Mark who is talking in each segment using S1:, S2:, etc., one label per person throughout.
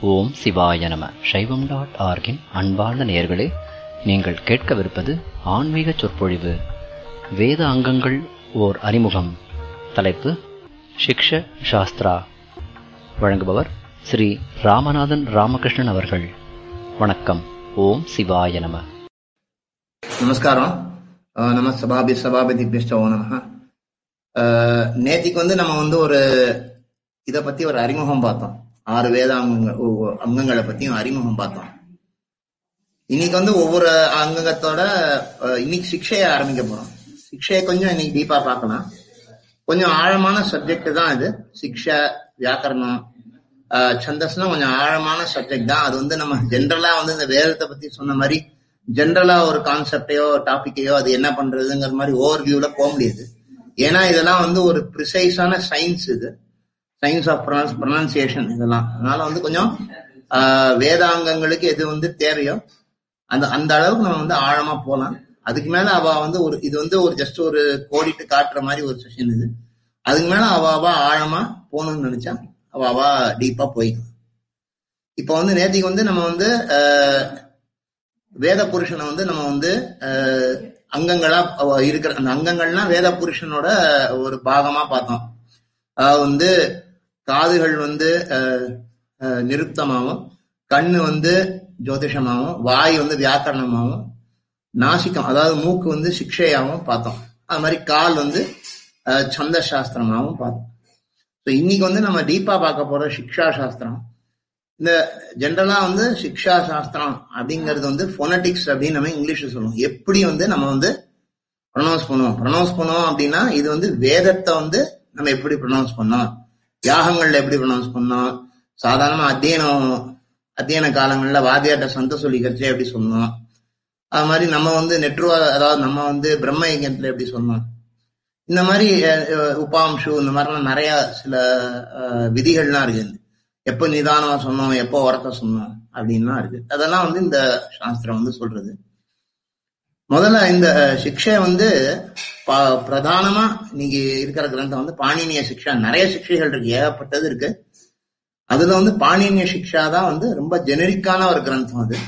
S1: ஓம் சிவாய நம சைவம் டாட் ஆர்கின் அன்பார்ந்த நேயர்களே நீங்கள் கேட்கவிருப்பது ஆன்மீக சொற்பொழிவு வேத அங்கங்கள் ஓர் அறிமுகம் தலைப்பு சிக்ஷ சாஸ்திரா வழங்குபவர் ஸ்ரீ ராமநாதன் ராமகிருஷ்ணன் அவர்கள் வணக்கம் ஓம் சிவாய நம
S2: நமஸ்காரம் அஹ் நம்ம சபாபி சபாபதிபிஷ்ட ஓ நம நேத்திக்கு வந்து நம்ம வந்து ஒரு இத பத்தி ஒரு அறிமுகம் பார்த்தோம் ஆறு வேத அங்கங்கள் ஒ- ஒ- அங்கங்களை பத்தியும் அறிமுகம் பார்த்தோம் இன்னைக்கு வந்து ஒவ்வொரு அங்கங்கத்தோட அஹ், இன்னைக்கு சிக்ஷையை ஆரம்பிக்க போறோம் சிக்ஷையை கொஞ்சம் இன்னைக்கு டீப்பா பார்க்கலாம் கொஞ்சம் ஆழமான சப்ஜெக்ட் தான் இது சிக்ஷா வியாக்கரணம் ஆஹ் சந்தஸ்னா கொஞ்சம் ஆழமான சப்ஜெக்ட் தான் அது வந்து நம்ம ஜென்ரலா வந்து இந்த வேதத்தை பத்தி சொன்ன மாதிரி ஜென்ரலா ஒரு கான்செப்டையோ டாபிக்கையோ அது என்ன பண்றதுங்கிற மாதிரி ஓவர் வியூல போக முடியாது ஏன்னா இதெல்லாம் வந்து ஒரு ப்ரிசைஸான சயின்ஸ் இது சயின்ஸ் ஆஃப் ப்ரொனன்சியேஷன் இதெல்லாம் அதனால வந்து கொஞ்சம் ஆஹ் வேதாங்கங்களுக்கு எது வந்து தேவையோ அந்த அந்த அளவுக்கு நம்ம வந்து ஆழமா போலாம் அதுக்கு மேல அவ வந்து ஒரு இது வந்து ஒரு ஜஸ்ட் ஒரு கோடிட்டு காட்டுற மாதிரி ஒரு செஷன் இது அதுக்கு மேல அவ அவ ஆழமா போகணும்னு நினைச்சா அவ அவ டீப்பா போய்க்கலாம் இப்போ வந்து நேத்திக்கு வந்து நம்ம வந்து ஆஹ், வேத புருஷனை வந்து நம்ம வந்து ஆஹ், அங்கங்களா அவ இருக்கிற அந்த அங்கங்கள்னா வேத புருஷனோட ஒரு பாகமா பார்த்தோம் அதாவது வந்து காதுகள் வந்து ஆஹ், ஆஹ், நிருப்தமாவும் கண்ணு வந்து ஜோதிஷமாவும் வாய் வந்து வியாக்கரணமாவும் நாசிக்கம் அதாவது மூக்கு வந்து சிக்ஷையாவும் பார்த்தோம் அது மாதிரி கால் வந்து ஆஹ், சந்த சாஸ்திரமாவும் பார்த்தோம் ஸோ இன்னைக்கு வந்து நம்ம டீப்பா பார்க்க போற சிக்ஷா சாஸ்திரம் இந்த ஜென்ரலா வந்து சிக்ஷா சாஸ்திரம் அப்படிங்கிறது வந்து ஃபோனட்டிக்ஸ் அப்படின்னு நம்ம இங்கிலீஷ்ல சொல்லுவோம் எப்படி வந்து நம்ம வந்து ப்ரொனவுன்ஸ் பண்ணுவோம் ப்ரொனவுன்ஸ் பண்ணுவோம் அப்படின்னா இது வந்து வேதத்தை வந்து நம்ம எப்படி ப்ரொனவுன்ஸ் பண்ணோம் யாகங்கள்ல எப்படி ப்ரொனவுன்ஸ் பண்ணோம் சாதாரணமா அத்தியனம் அத்தியன காலங்கள்ல வாத்தியார்ட்ட சந்த சொல்லிக்கிறச்சே எப்படி சொன்னோம் அது மாதிரி நம்ம வந்து நெட்ருவா அதாவது நம்ம வந்து பிரம்ம யஜ்ஞத்துல எப்படி சொன்னோம் இந்த மாதிரி அஹ், அஹ், உபாம்சு இந்த மாதிரிலாம் நிறைய சில அஹ், விதிகள்லாம் இருக்குது எப்போ நிதானமா சொன்னோம் எப்போ உறக்க சொன்னோம் அப்படின்லாம் இருக்கு அதெல்லாம் வந்து இந்த சாஸ்திரம் வந்து சொல்றது முதல்ல இந்த சிக்ஷை வந்து ப- பிரதானமா இன்னைக்கு இருக்கிற கிரந்தம் வந்து பாணினிய சிக்ஷா நிறைய சிக்ஷைகள் இருக்கு ஏகப்பட்டது இருக்கு அதுல வந்து பாணினிய சிக்ஷா தான் வந்து ரொம்ப ஜெனரிக்கான ஒரு கிரந்தம் அது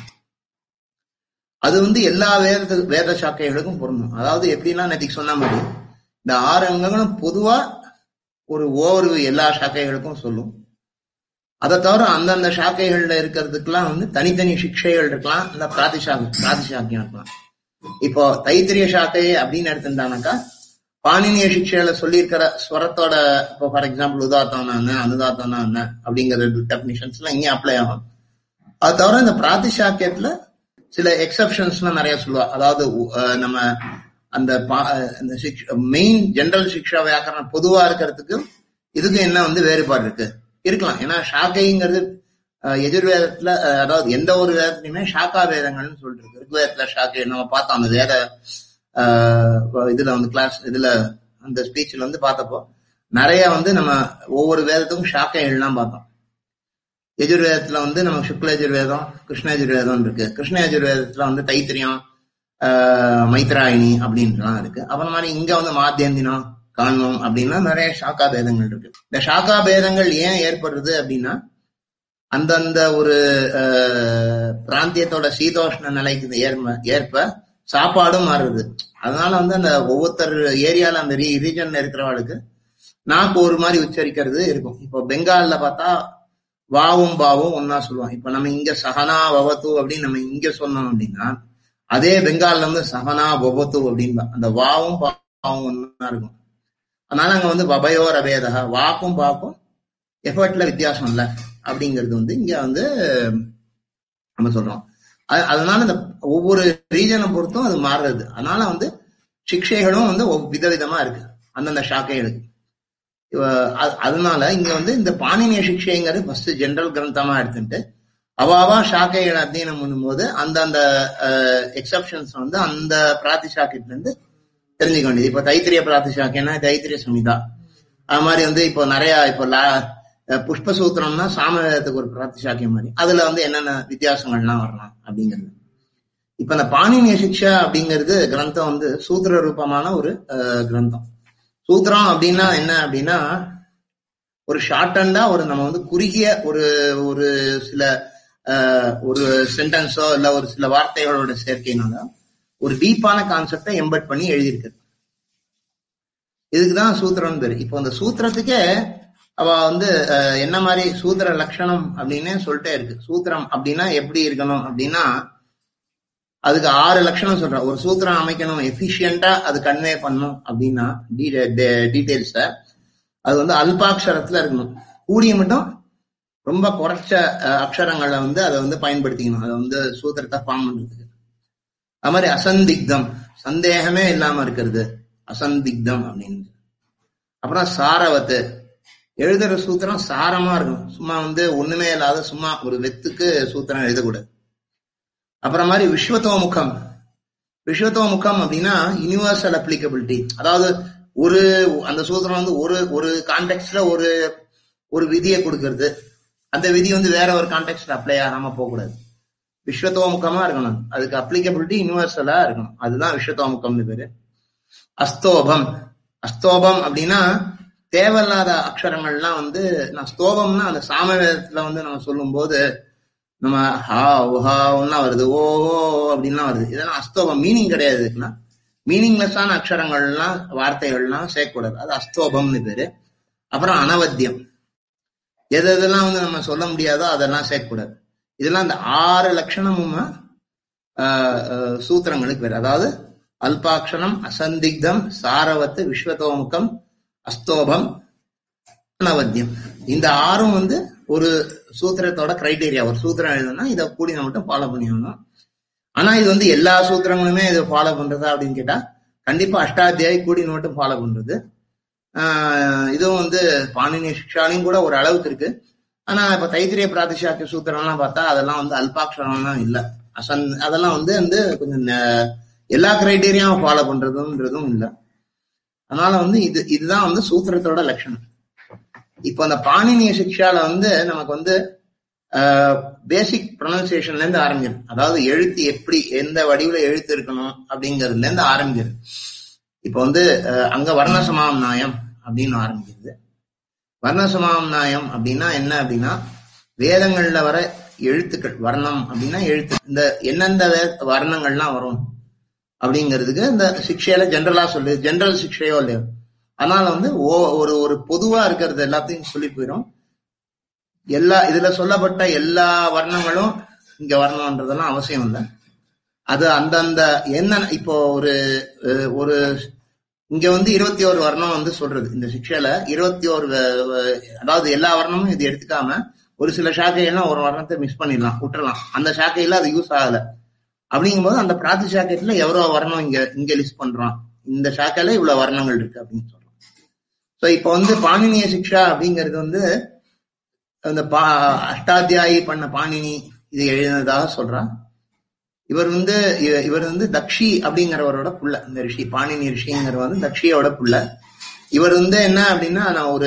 S2: அது வந்து எல்லா வேத வேத சாக்கைகளுக்கும் பொருந்தும் அதாவது எப்படின்னா நேற்றுக்கு சொன்ன மாதிரி இந்த ஆறு அங்கங்களும் பொதுவா ஒரு ஓவர் எல்லா சாக்கைகளுக்கும் சொல்லும் அதை தவிர அந்தந்த சாக்கைகள்ல இருக்கிறதுக்கெல்லாம் வந்து தனித்தனி சிக்ஷைகள் இருக்கலாம் இல்ல பிராதிசாக பிராதிசாக்கியம் இருக்கலாம் இப்போ தைத்திரிய சாக்கை அப்படின்னு எடுத்துட்டானாக்கா பாணினிய சிக்ஷையில சொல்லியிருக்கிற ஸ்வரத்தோட இப்போ ஃபார் எக்ஸாம்பிள் உதாத்தம்னா என்ன அனுதாத்தம்னா என்ன அப்படிங்கிற டெபினிஷன்ஸ் எல்லாம் இங்கே அப்ளை ஆகும் அது தவிர இந்த பிராதிசாக்கியத்துல சில எக்ஸப்ஷன்ஸ்லாம் நிறைய சொல்லுவா அதாவது உ- அஹ் நம்ம அந்த பா- அஹ் அந்த மெயின் ஜெனரல் சிக்ஷா வியாக்கரணம் பொதுவா இருக்கிறதுக்கு இதுக்கு என்ன வந்து வேறுபாடு இருக்கு இருக்கலாம் ஏன்னா ஷாக்கைங்கிறது அஹ், எதிர்வேதத்துல அஹ், அதாவது எந்த ஒரு வேதத்துலயுமே ஷாக்கா வேதங்கள்னு சொல்லிட்டு இருக்கு ரிக்வேதத்துல ஷாக்கை நம்ம பார்த்தோம் அந்த வேத அஹ், இதுல வந்து கிளாஸ் இதுல அந்த ஸ்பீச்ல வந்து பார்த்தப்போ நிறைய வந்து நம்ம ஒவ்வொரு வேதத்துக்கும் ஷாக்கைகள்லாம் பார்த்தோம் எஜுர்வேதத்துல வந்து நம்ம சுக்ல எஜுர்வேதம் கிருஷ்ண எஜுர்வேதம் இருக்கு கிருஷ்ண எஜுர்வேதத்துல வந்து தைத்திரியம் ஆஹ் மைத்ராயினி அப்படின்ட்டுலாம் இருக்கு அப்புறம் மாதிரி இங்க வந்து மாத்தியந்தினம் காண்மம் அப்படின்னா நிறைய சாக்கா பேதங்கள் இருக்கு இந்த சாக்கா பேதங்கள் ஏன் ஏற்படுறது அப்படின்னா அந்தந்த ஒரு ஆஹ், பிராந்தியத்தோட சீதோஷ்ண நிலைக்கு ஏற்ப ஏற்ப சாப்பாடும் மாறுது அதனால வந்து அந்த ஒவ்வொருத்தர் ஏரியால அந்த ரீஜன்ல இருக்கிறவளுக்கு நாக்கு ஒரு மாதிரி உச்சரிக்கிறது இருக்கும் இப்போ பெங்கால்ல பார்த்தா வாவும் பாவும் ஒன்னா சொல்லுவோம் இப்ப நம்ம இங்க சஹனா வவத்து அப்படின்னு நம்ம இங்க சொன்னோம் அப்படின்னா அதே பெங்கால்ல வந்து சஹனா வவத்து அப்படின்னு அந்த வாவும் பாவும் ஒன்னா இருக்கும் அதனால அங்க வந்து பபயோ ரவேதா வாக்கும் பாக்கும் எஃபர்ட்ல வித்தியாசம் இல்ல அப்படிங்கிறது வந்து இங்க வந்து நம்ம சொல்றோம் அ- அதனால இந்த ஒவ்வொரு ரீஜனை பொறுத்தும் அது மாறுறது அதனால வந்து சிக்ஷைகளும் வந்து ஒவ்- விதவிதமா இருக்கு அந்தந்த ஷாக்கைகளுக்கு இவ- அ- அதனால இங்க வந்து இந்த பாணினிய சிக்ஷைங்கிறது ஃபர்ஸ்ட் ஜெனரல் கிரந்தமா எடுத்துட்டு அவாவா ஷாக்கைகளை அத்தியனம் பண்ணும்போது அந்தந்த எக்ஸப்ஷன்ஸ் வந்து அந்த பிராத்திசாக்கியத்துல இருந்து தெரிஞ்சுக்க வேண்டியது இப்ப தைத்திரிய பிராத்திசாக்கியம்னா தைத்திரிய சமிதா அது மாதிரி வந்து இப்போ நிறைய இப்போ லா அஹ் புஷ்பசூத்திரம்னா சாமவேதத்துக்கு ஒரு பிராத்திசாக்கியம் மாதிரி அதுல வந்து என்னென்ன வித்தியாசங்கள்லாம் வரலாம் அப்படிங்கிறது இப்ப இந்த பாணினிய சிக்ஷா அப்படிங்கிறது கிரந்தம் வந்து சூத்திர ரூபமான ஒரு அஹ், கிரந்தம் சூத்திரம் அப்படின்னா என்ன அப்படின்னா ஒரு ஷார்டண்டா ஒரு நம்ம வந்து குறுகிய ஒரு ஒரு சில ஆஹ், ஒரு சென்டென்ஸோ இல்ல ஒரு சில வார்த்தைகளோட சேர்க்கையினால ஒரு டீப்பான கான்செப்டை எம்பட் பண்ணி எழுதியிருக்கு இதுக்குதான் சூத்திரம் பேரு இப்போ அந்த சூத்திரத்துக்கே அவ வந்து அஹ், என்ன மாதிரி சூத்திர லட்சணம் அப்படின்னு சொல்லிட்டே இருக்கு சூத்திரம் அப்படின்னா எப்படி இருக்கணும் அப்படின்னா அதுக்கு ஆறு லட்சணம் சொல்ற ஒரு சூத்திரம் அமைக்கணும் எஃபிஷியண்டா அது கன்வே பண்ணும் அப்படின்னா டீடைல்ஸ அது வந்து அல்பாட்சரத்துல இருக்கணும் கூடிய மட்டும் ரொம்ப குறைச்ச அஹ், அக்ஷரங்களை வந்து அதை வந்து பயன்படுத்திக்கணும் அதை வந்து சூத்திரத்தை ஃபார்ம் பண்றதுக்கு அது மாதிரி அசந்திக்தம் சந்தேகமே இல்லாம இருக்கிறது அசந்திக்தம் அப்படின்னு அப்புறம் சாரவத்து எழுதுற சூத்திரம் சாரமா இருக்கணும் சும்மா வந்து ஒண்ணுமே இல்லாத சும்மா ஒரு வெத்துக்கு சூத்திரம் எழுதக்கூடாது அப்புறம் மாதிரி விஸ்வத்துவ முகம் விஸ்வத்துவ முகம் அப்படின்னா யூனிவர்சல் அப்ளிகபிலிட்டி அதாவது ஒரு அந்த சூத்திரம் வந்து ஒரு ஒரு கான்டெக்ட்ல ஒரு ஒரு விதியை கொடுக்கறது அந்த விதி வந்து வேற ஒரு கான்டெக்ட்ல அப்ளை ஆகாம போகக்கூடாது விஸ்வத்துவ முகமா இருக்கணும் அதுக்கு அப்ளிகபிலிட்டி யூனிவர்சலா இருக்கணும் அதுதான் விஸ்வத்துவ முகம்னு பேரு அஸ்தோபம் அஸ்தோபம் அப்படின்னா தேவையில்லாத அக்ஷரங்கள்லாம் வந்து நான் ஸ்தோபம்னா அந்த சாமவேதத்துல வந்து நம்ம சொல்லும்போது நம்ம ஹா உஹான்னா வருது ஓ ஓ அப்படின்லாம் வருது இதெல்லாம் அஸ்தோபம் மீனிங் கிடையாது இதுக்குன்னா மீனிங்லெஸ்ஸான அக்ஷரங்கள்லாம் வார்த்தைகள்லாம் சேர்க்கக்கூடாது அது அஸ்தோபம்னு பேரு அப்புறம் அனவத்தியம் எது எதெல்லாம் வந்து நம்ம சொல்ல முடியாதோ அதெல்லாம் சேர்க்கக்கூடாது இதெல்லாம் அந்த ஆறு லட்சணமும் ஆஹ், ஆஹ், சூத்திரங்களுக்கு பேர் அதாவது அல்பாட்சரம் அசந்திக்தம் சாரவத்து விஸ்வதோமுகம் அஸ்தோபம் அனவத்தியம் இந்த ஆறும் வந்து ஒரு சூத்திரத்தோட கிரைட்டீரியா ஒரு சூத்திரம் எழுதணும்னா இதை கூடி நம்ம மட்டும் ஃபாலோ பண்ணிடணும் ஆனா இது வந்து எல்லா சூத்திரங்களுமே இதை ஃபாலோ பண்றதா அப்படின்னு கேட்டா கண்டிப்பா அஷ்டாத்தியாயி கூடி மட்டும் ஃபாலோ பண்றது ஆஹ் இதுவும் வந்து பாணினி சிக்ஷாலையும் கூட ஒரு அளவுக்கு இருக்கு ஆனா இப்ப தைத்திரிய பிராதிசாக்கிய சூத்திரம்லாம் பார்த்தா அதெல்லாம் வந்து அல்பாட்சரம்லாம் இல்ல அசன் அதெல்லாம் வந்து வந்து கொஞ்சம் ந- எல்லா கிரைட்டீரியாவும் ஃபாலோ பண்றதுன்றதும் இல்ல அதனால வந்து இது இதுதான் வந்து சூத்திரத்தோட லட்சணம் இப்போ அந்த பாணினிய சிக்ஷால வந்து நமக்கு வந்து பேசிக் ப்ரொனன்சியேஷன்ல இருந்து ஆரம்பிக்கிறது அதாவது எழுத்து எப்படி எந்த வடிவுல எழுத்து இருக்கணும் அப்படிங்கறதுல இருந்து ஆரம்பிக்கிறது இப்போ வந்து அஹ், அங்க வர்ணசமாம் நாயம் அப்படின்னு ஆரம்பிக்கிறது வர்ணசமாம் நாயம் அப்படின்னா என்ன அப்படின்னா வேதங்கள்ல வர எழுத்துக்கள் வர்ணம் அப்படின்னா எழுத்து இந்த எந்தெந்த வே- வர்ணங்கள்லாம் வரும் அப்படிங்கிறதுக்கு இந்த சிக்ஷையில ஜென்ரலா சொல்லு ஜென்ரல் சிக்ஷையோ இல்லையோ அதனால வந்து ஓ- ஒரு ஒரு பொதுவா இருக்கிறது எல்லாத்தையும் சொல்லி போயிடும் எல்லா இதுல சொல்லப்பட்ட எல்லா வர்ணங்களும் இங்க வரணும்ன்றதெல்லாம் அவசியம் இல்லை அது அந்தந்த என்ன இப்போ ஒரு அஹ், ஒரு இங்க வந்து இருபத்தி ஒரு வர்ணம் வந்து சொல்றது இந்த சிக்ஷையில இருபத்தி ஒரு அதாவது எல்லா வர்ணமும் இது எடுத்துக்காம ஒரு சில சாக்கையெல்லாம் ஒரு வர்ணத்தை மிஸ் பண்ணிடலாம் விட்டுறலாம் அந்த சாக்கையில அது யூஸ் ஆகல அப்படிங்கும்போது அந்த பிராத்தி சாக்கெட்ல எவ்வளவு வர்ணம் இங்க இங்க லிஸ்ட் பண்றோம் இந்த சாக்கையில இவ்வளவு வர்ணங்கள் இருக்கு அப்படின்னு சொல்றோம் சோ இப்போ வந்து பாணினிய சிக்ஷா அப்படிங்கிறது வந்து அந்த பா அஷ்டாத்தியாயி பண்ண பாணினி இது எழுதினதாக சொல்றான் இவர் வந்து இ- இவர் வந்து தக்ஷி அப்படிங்கிறவரோட புள்ள இந்த ரிஷி பாணினி ரிஷிங்கிறவர் வந்து தக்ஷியோட புள்ள இவர் வந்து என்ன அப்படின்னா நான் ஒரு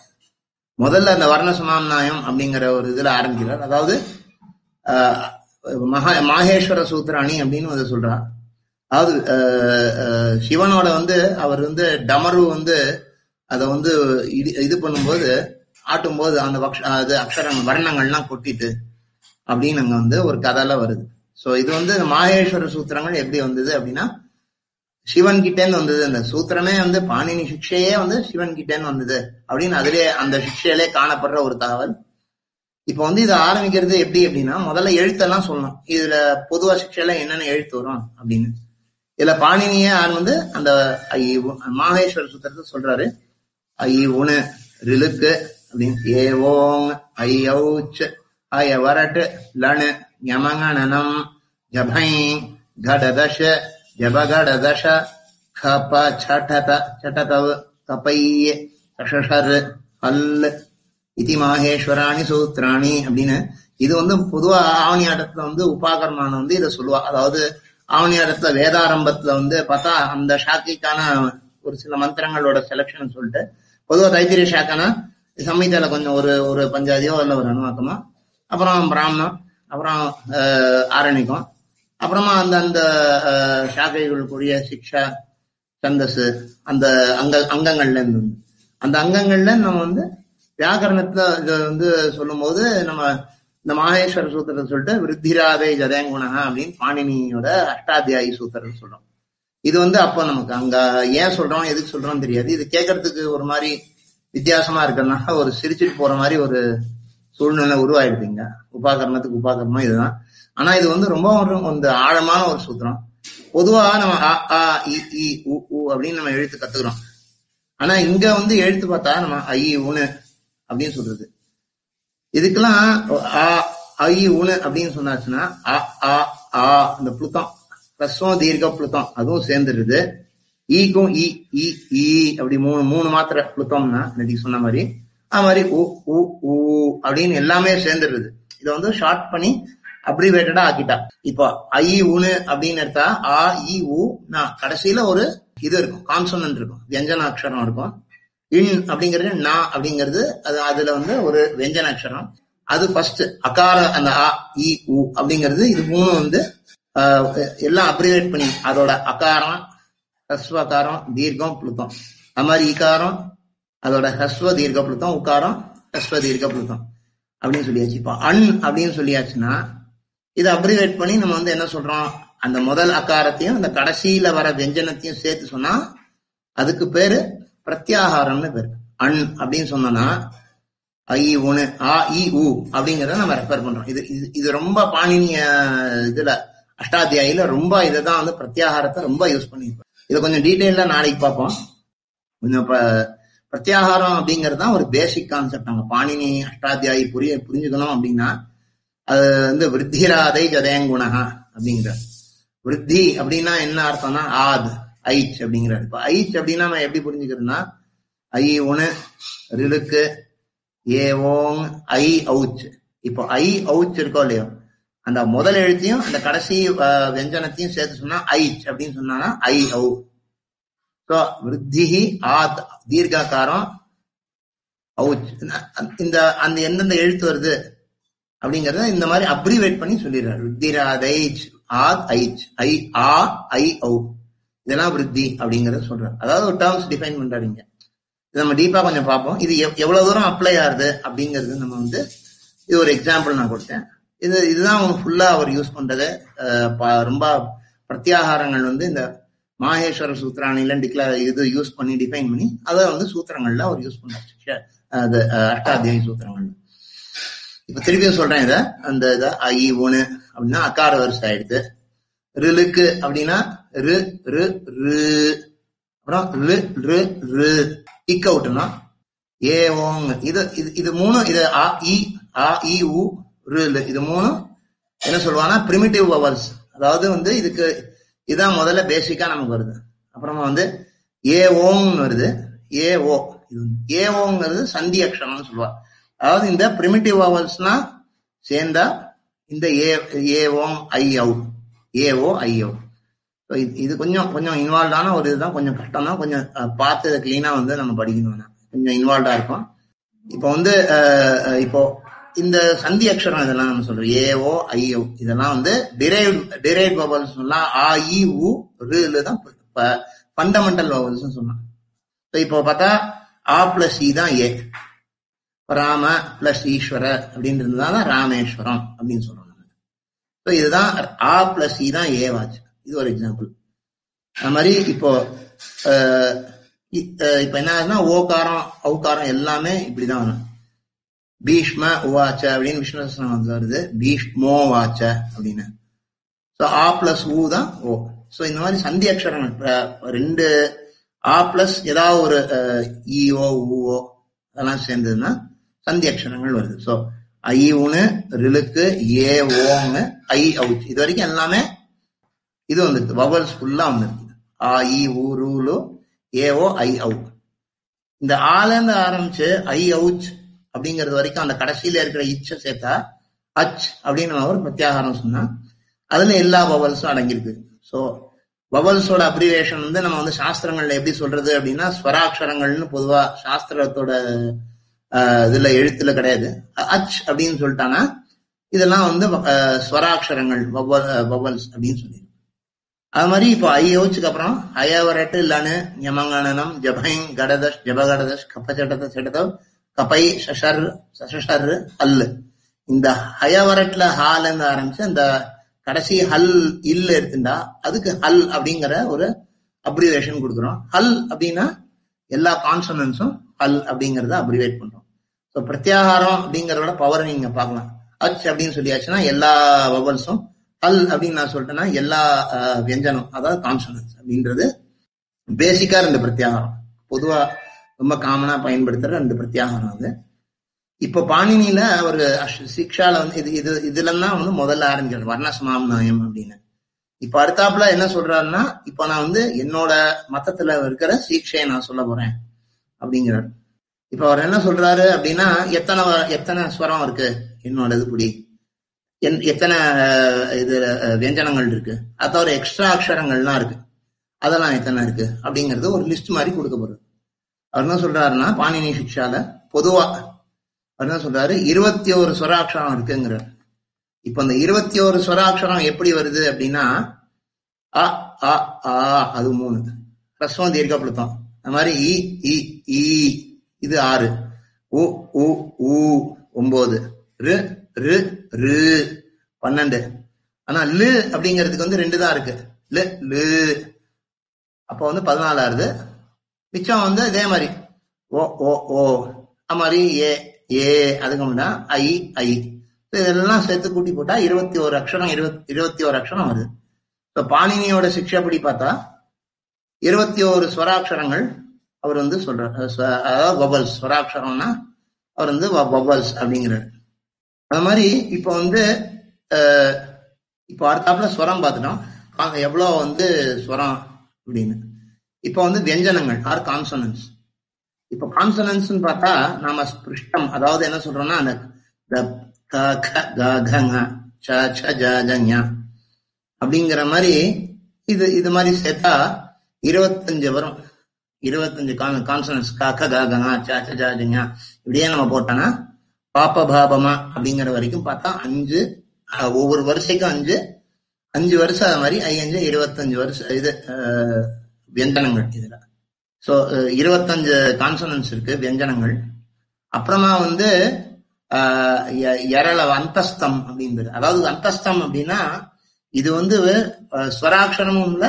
S2: முதல்ல அந்த வர்ண சமாம்நாயம் அப்படிங்கிற ஒரு இதுல ஆரம்பிக்கிறார் அதாவது ஆஹ், மகா மாகேஸ்வர சூத்திராணி அப்படின்னு வந்து சொல்றா அதாவது ஆஹ், ஆஹ், சிவனோட வந்து அவர் வந்து டமரு வந்து அதை வந்து இது- இது பண்ணும்போது ஆட்டும்போது அந்த வக்ஷ- அது அக்ஷரங்கள் வர்ணங்கள்லாம் கொட்டிட்டு அப்படின்னு அங்க வந்து ஒரு கதையில வருது சோ இது வந்து இந்த மாகேஸ்வர சூத்திரங்கள் எப்படி வந்தது அப்படின்னா சிவன் கிட்டேன்னு வந்தது அந்த சூத்திரமே வந்து பாணினி சிக்ஷையே வந்து சிவன் கிட்டேன்னு வந்தது அப்படின்னு அதிலே அந்த சிக்ஷையிலே காணப்படுற ஒரு தகவல் இப்ப வந்து இதை ஆரம்பிக்கிறது எப்படி அப்படின்னா முதல்ல எழுத்தெல்லாம் சொல்லணும் இதுல பொதுவா சிக்ஷையில என்னென்ன எழுத்து வரும் அப்படின்னு இதுல பாணினியே ஆள் வந்து அந்த ஐ உ- மாகேஸ்வர சூத்திரத்தை சொல்றாரு ஐ உணு ரிலுக்கு அப்படின்னு ஏ ஓங் ஐ ஔச் அய வரட்டு லணு யமங்கணனம் ஜபை கடதஷ ஜபகடதஷ கப சடத சடதவ் கபைய கஷஷர் ஹல் இதி மாகேஸ்வராணி சூத்திராணி அப்படின்னு இது வந்து பொதுவா ஆவணி ஆட்டத்துல வந்து உபாகர்மான வந்து இதை சொல்லுவா அதாவது ஆவணி ஆட்டத்துல வேதாரம்பத்துல வந்து பார்த்தா அந்த ஷாக்கிக்கான ஒரு சில மந்திரங்களோட செலக்ஷன் சொல்லிட்டு பொதுவா தைத்திரிய ஷாக்கானா சம்ஹிதால கொஞ்சம் ஒரு ஒரு பஞ்சாதியோ இல்ல ஒரு அனுவாக்கமோ அப்புறம் பிராமணம் அப்புறம் ஆஹ், ஆரணிகம் அப்புறமா அந்த அந்த ஆஹ், சாக்கைகளுக்குரிய சிக்ஷா சந்தஸ் அந்த அங்க அங்கங்கள்ல இருந்து வந்து. அந்த அங்கங்கள்ல நம்ம வந்து வியாக்கரணத்துல இதை வந்து சொல்லும் போது நம்ம இந்த மாகேஸ்வர சூத்திரத்தை சொல்லிட்டு விருத்திராதை ஜதேங்குணா அப்படின்னு பாணினியோட அஷ்டாத்தியாயி சூத்திரம் சொல்றோம் இது வந்து அப்போ நமக்கு அங்க ஏன் சொல்றோம் எதுக்கு சொல்றோம் தெரியாது இது கேட்கறதுக்கு ஒரு மாதிரி வித்தியாசமா இருக்கிறதுனால ஒரு சிரிச்சிட்டு போற மாதிரி ஒரு சூழ்நிலை உருவாயிடுதுங்க உபாகரணத்துக்கு உபாகரணம் இதுதான் ஆனா இது வந்து ரொம்ப ஒரு ಒಂದು ஆழமான ஒரு சூத்திரம் பொதுவா நம்ம அ ஆ இ இ உ உ அப்படின்னு நம்ம எழுத்து கத்துக்கிறோம் ஆனா இங்க வந்து எழுத்து பார்த்தா நம்ம ஐ உணு அப்படின்னு சொல்றது இதுக்கெல்லாம் ஆ ஐ உணு அப்படின்னு சொன்னாச்சுன்னா அ ஆ ஆ இந்த புளுத்தம் ரசம் தீர்க்க புளுத்தம் அதுவும் சேர்ந்துருது ஈக்கும் இ இ ஈ அப்படி மூணு மூணு மாத்திரை புளுத்தம்னா இன்னைக்கு சொன்ன மாதிரி அது மாதிரி உ உ ஊ அப்படின்னு எல்லாமே சேர்ந்துருது இதை வந்து ஷார்ட் பண்ணி அப்ரிவேட்டடா ஆக்கிட்டா இப்போ ஐ உனு அப்படின்னு எடுத்தா ஆ இ உ நான் கடைசியில ஒரு இது இருக்கும் கான்சனன்ட் இருக்கும் வியஞ்சன அக்ஷரம் இருக்கும் இன் அப்படிங்கிறது நா அப்படிங்கிறது அது அதுல வந்து ஒரு வெஞ்சன அக்ஷரம் அது ஃபர்ஸ்ட் அகார அந்த ஆ இ உ அப்படிங்கிறது இது மூணு வந்து ஆஹ், எல்லாம் அப்ரிவேட் பண்ணி அதோட அகாரம் ஹஸ்வ அகாரம் தீர்க்கம் புளுத்தம் அது மாதிரி இகாரம் அதோட ஹஸ்வ தீர்க்க புளுத்தம் உக்காரம் ஹஸ்வ தீர்க்க புளுத்தம் அப்படின்னு சொல்லியாச்சு இப்போ அன் அப்படின்னு சொல்லியாச்சுன்னா இதை அப்ரிவேட் பண்ணி நம்ம வந்து என்ன சொல்றோம் அந்த முதல் அகாரத்தையும் அந்த கடைசியில வர வெஞ்சனத்தையும் சேர்த்து சொன்னா அதுக்கு பேரு பிரத்யாகாரம்னு பேரு அன் அப்படின்னு சொன்னோம்னா ஐ உனு ஆ இ உ அப்படிங்கறத நம்ம ரெஃபர் பண்றோம் இது இது இது ரொம்ப பாணினிய இதுல அஷ்டாத்தியாயில ரொம்ப இதை தான் வந்து பிரத்யாகாரத்தை ரொம்ப யூஸ் பண்ணியிருப்போம் இதை கொஞ்சம் டீட்டெயிலா நாளைக்கு பார்ப்போம் கொஞ்சம் இப்ப பிரத்யாகாரம் அப்படிங்கிறது தான் ஒரு பேசிக் கான்செப்ட் நம்ம பாணினி அஷ்டாத்தியாயி புரிய புரிஞ்சுக்கணும் அப்படின்னா அது வந்து விருத்திராதை ஜதயங்குணகா அப்படிங்கிற விருத்தி அப்படின்னா என்ன அர்த்தம்னா ஆத் ஐச் அப்படிங்கிறார் இப்ப ஐச் அப்படின்னா நம்ம எப்படி புரிஞ்சுக்கிறதுனா ஐ உணு ரிலுக்கு ஏ ஓங் ஐ அவுச் இப்போ ஐ அவுச் இருக்கோ இல்லையோ அந்த முதல் எழுத்தையும் அந்த கடைசி அஹ், வெஞ்சனத்தையும் சேர்த்து சொன்னா ஐச் அப்படின்னு சொன்னா ஐ ஔ ஸோ விருத்தி ஆத் தீர்க்காக்காரம் அவுச் இந்த அந்த எந்தெந்த எழுத்து வருது அப்படிங்கறத இந்த மாதிரி அப்ரிவேட் பண்ணி சொல்லிடுறாரு வித்திராதைச் ஆத் ஐச் ஐ ஆ ஐ ஔ இதெல்லாம் விருத்தி அப்படிங்கறத சொல்றாரு அதாவது ஒரு டேர்ம்ஸ் டிஃபைன் பண்றாரு இங்க இது நம்ம டீப்பா கொஞ்சம் பார்ப்போம் இது எவ்- எவ்வளவு தூரம் அப்ளை ஆகுது அப்படிங்கிறது நம்ம வந்து இது ஒரு எக்ஸாம்பிள் நான் கொடுத்தேன் இது இதுதான் அவங்க ஃபுல்லா அவர் யூஸ் பண்றது அஹ், ப- ரொம்ப பிரத்யாகாரங்கள் வந்து இந்த மாகேஸ்வர சூத்திராணில டிக்ளேர் இது யூஸ் பண்ணி டிஃபைன் பண்ணி அதை வந்து சூத்திரங்கள்ல அவர் யூஸ் பண்ணாரு ஷ- அது அஹ், அஷ்டாத்தியாயி சூத்திரங்கள்ல இப்ப திருப்பியும் சொல்றேன் இத அந்த இத ஐ உணு அப்படின்னா அக்கார வரிசை ஆயிடுது ரிலுக்கு அப்படின்னா ரு ரு ரு அப்புறம் ரு ரு ரு இக் அவுட்னா ஏ ஓங் இது இது இது மூணு இது ஆ இ ஆ இ உ ரு லு. இது மூணு என்ன சொல்லுவாங்கன்னா பிரிமிட்டிவ் வவல்ஸ் அதாவது வந்து இதுக்கு இதான் முதல்ல பேசிக்கா நமக்கு வருது அப்புறமா வந்து ஏ ஓங்னு வருது ஏ ஓ இது வந்து ஏ ஓங்கிறது சந்தி அக்ஷரம்னு சொல்லுவா அதாவது இந்த பிரிமிட்டிவ் வவல்ஸ்னா சேர்ந்தா இந்த ஏ ஏ ஓம் ஐ ஔ ஏ ஓ ஐ ஔ So இது- இது கொஞ்சம் கொஞ்சம் இன்வால்வ்டான ஒரு இதுதான் கொஞ்சம் கஷ்டம் தான் கொஞ்சம் அஹ், பார்த்து இதை கிளீனா வந்து நம்ம படிக்கணும் நான். கொஞ்சம் இன்வால்வ்டா இருக்கும் இப்போ வந்து அஹ், அஹ், இப்போ இந்த சந்தி அக்ஷரம் இதெல்லாம் நம்ம சொல்றோம் ஏ ஓ ஐ ஓ இதெல்லாம் வந்து டிரைவ் டிரைவ் வவல்ஸ் சொல்லலாம் ஆ இ உ ரு தான் ஃபண்டமெண்டல் வவல்ஸ் சொல்லலாம் So இப்போ பார்த்தா ஆ பிளஸ் இ தான் ஏ ராம பிளஸ் ஈஸ்வர அப்படின்றதுனால ராமேஸ்வரம் அப்படின்னு சொல்றோம் நம்ம ஸோ இதுதான் ஆ பிளஸ் இ தான் ஏவாச்சு இது ஒரு எக்ஸாம்பிள் அது மாதிரி இப்போ அஹ், இ- அஹ், இப்போ என்ன ஆகுதுன்னா ஓகாரம் ஔகாரம் எல்லாமே இப்படிதான் வரும் பீஷ்ம உவாச்ச அப்படின்னு விஷ்ணு சஹஸ்ரநாமத்துல வருது பீஷ்மோ வாச்ச அப்படின்னு ஸோ ஆ பிளஸ் ஊ தான் ஓ ஸோ இந்த மாதிரி சந்தி அக்ஷரங்கள் அஹ், ரெண்டு ஆ பிளஸ் ஏதாவது ஒரு இஓ ஊஓ அதெல்லாம் சேர்ந்ததுன்னா சந்தி அக்ஷரங்கள் வருது ஸோ ஐ உனு ரிலுக்கு ஏ ஓங்கு ஐ அவுச் இது வரைக்கும் எல்லாமே இது வந்துருக்கு வவல்ஸ் ஃபுல்லா வந்துருக்கு ஆ இ ஊ ரூலு ஏ ஓ ஐ ஔ இந்த ஆலேருந்து ஆரம்பிச்சு ஐ அவுச் அப்படிங்கிறது வரைக்கும் அந்த கடைசியில இருக்கிற இச்ச சேர்த்தா அச் அப்படின்னு நம்ம ஒரு பிரத்யாகாரம் சொன்னா அதுல எல்லா வவல்ஸும் அடங்கியிருக்கு ஸோ வவல்ஸோட அப்ரிவேஷன் வந்து நம்ம வந்து சாஸ்திரங்கள்ல எப்படி சொல்றது அப்படின்னா ஸ்வராட்சரங்கள்னு பொதுவா சாஸ்திரத்தோட ஆஹ், இதுல எழுத்துல கிடையாது அ- அச் அப்படின்னு சொல்லிட்டானா இதெல்லாம் வந்து ஆஹ், ஸ்வராட்சரங்கள் வவல்ஸ் அப்படின்னு சொல்லி அது மாதிரி இப்போ ஐ யோசிச்சுக்கு அப்புறம் அயவரட்டு இல்லன்னு யமங்கணனம் ஜபைங் கடதஷ் ஜபகடதஷ் கப்பச்சட்டத செடதவ் கபை சஷர் சஷர் ஹல்லு இந்த ஹயவரட்ல ஹால்னு ஆரம்பிச்சு அந்த கடைசி ஹல் இல்ல எடுத்துட்டா அதுக்கு ஹல் அப்படிங்கிற ஒரு அப்ரிவேஷன் கொடுக்குறோம் ஹல் அப்படின்னா எல்லா கான்சனன்ஸும் ஹல் அப்படிங்கறத அப்ரிவேட் பண்றோம் ஸோ பிரத்யாகாரம் அப்படிங்கறதோட பவர் நீங்க பார்க்கலாம் அச் அப்படின்னு சொல்லியாச்சுன்னா எல்லா வவல்ஸும் ஹல் அப்படின்னு நான் சொல்லிட்டேன்னா எல்லா அஹ், வியஞ்சனம் அதாவது கான்சனன்ஸ் அப்படின்றது பேசிக்கா ரெண்டு பிரத்யாகாரம் பொதுவா ரொம்ப காமனா பயன்படுத்துற ரெண்டு பிரத்யாகாரம் அது இப்போ பாணினியில ஒரு அஷ்- சிக்ஷால வந்து இது இது இதுல தான் வந்து முதல்ல ஆரம்பிக்கிறார் வர்ணசமாம்நாயம் அப்படின்னு இப்ப அடுத்தாப்புல என்ன சொல்றாருன்னா இப்போ நான் வந்து என்னோட மத்தத்துல இருக்கிற சீக்ஷையை நான் சொல்ல போறேன் அப்படிங்கிறார் இப்ப அவர் என்ன சொல்றாரு அப்படின்னா எத்தனை வ- எத்தனை ஸ்வரம் இருக்கு என்னோட இது புடி என்- எத்தனை அஹ், இது அஹ், வியஞ்சனங்கள் இருக்கு அது தவிர எக்ஸ்ட்ரா அக்ஷரங்கள்லாம் இருக்கு அதெல்லாம் எத்தனை இருக்கு அப்படிங்கிறது ஒரு லிஸ்ட் மாதிரி கொடுக்க போறது அவர் என்ன சொல்றாருன்னா பாணினி சிக்ஷால பொதுவா அவர் என்ன சொல்றாரு இருபத்தி ஒரு ஸ்வராட்சரம் இருக்குங்கிறார் இப்ப அந்த இருபத்தி ஒரு ஸ்வராட்சரம் எப்படி வருது அப்படின்னா அ அ ஆ அது மூணு ஹ்ரஸ்வம் தீர்க்கப்படுத்தம் அந்த மாதிரி இ இ ஈ இது ஆறு உ உ ஊ ஒன்பது ரு ரு ரு பன்னெண்டு ஆனா லு அப்படிங்கிறதுக்கு வந்து ரெண்டு தான் இருக்கு லு லு அப்போ வந்து பதினாலாவது மிச்சம் வந்து இதே மாதிரி ஓ ஓ ஓ அது மாதிரி ஏ ஏ அதுக்கு முன்னா ஐ ஐ So இதெல்லாம் சேர்த்து கூட்டி போட்டா இருபத்தி ஒரு அக்ஷரம் இருபத்தி இருபத்தி ஒரு அக்ஷரம் வருது இப்போ பாணினியோட சிக்ஷாப்படி பார்த்தா இருபத்தி ஒரு ஸ்வராட்சரங்கள் அவர் வந்து சொல்றார் அஹ் ஸ்வ- அதாவது பபல்ஸ் ஸ்வராட்சரம்னா அவர் வந்து பபல்ஸ் அப்படிங்கிறார் அது மாதிரி இப்போ வந்து அஹ், இப்போ அடுத்தாப்புல ஸ்வரம் பார்த்துட்டோம் கா- எவ்வளவு வந்து ஸ்வரம் அப்படின்னு இப்போ வந்து வியஞ்சனங்கள் ஆர் கான்சனன்ஸ் இப்போ கான்சனன்ஸ் பார்த்தா நாம ஸ்பிருஷ்டம் அதாவது என்ன சொல்றோம்னா அந்த த, க க க க ங, ச ச ஜ ஜ ஞ அப்படிங்கிற மாதிரி இது இது மாதிரி சேர்த்தா இருபத்தஞ்சு வரும் இருபத்தஞ்சு கான்சனன்ஸ் க க க க ங, ச ச ஜ ஜ ஞ இப்படியே நம்ம போட்டோம்னா பாப்ப பாபமா அப்படிங்கிற வரைக்கும் பார்த்தா அஞ்சு அஹ், ஒவ்வொரு வரிசைக்கும் அஞ்சு அஞ்சு வருஷம் அது மாதிரி ஐயஞ்சு இருபத்தஞ்சு வருஷம் இது அஹ், வியஞ்சனங்கள் இதுல ஸோ இருபத்தஞ்சு கான்சனன்ஸ் இருக்கு வியஞ்சனங்கள் அப்புறமா வந்து ஆஹ், எ- எரள அந்தஸ்தம் அப்படின்றது அதாவது அந்தஸ்தம் அப்படின்னா இது வந்து அஹ், ஸ்வராட்சரமும் இல்ல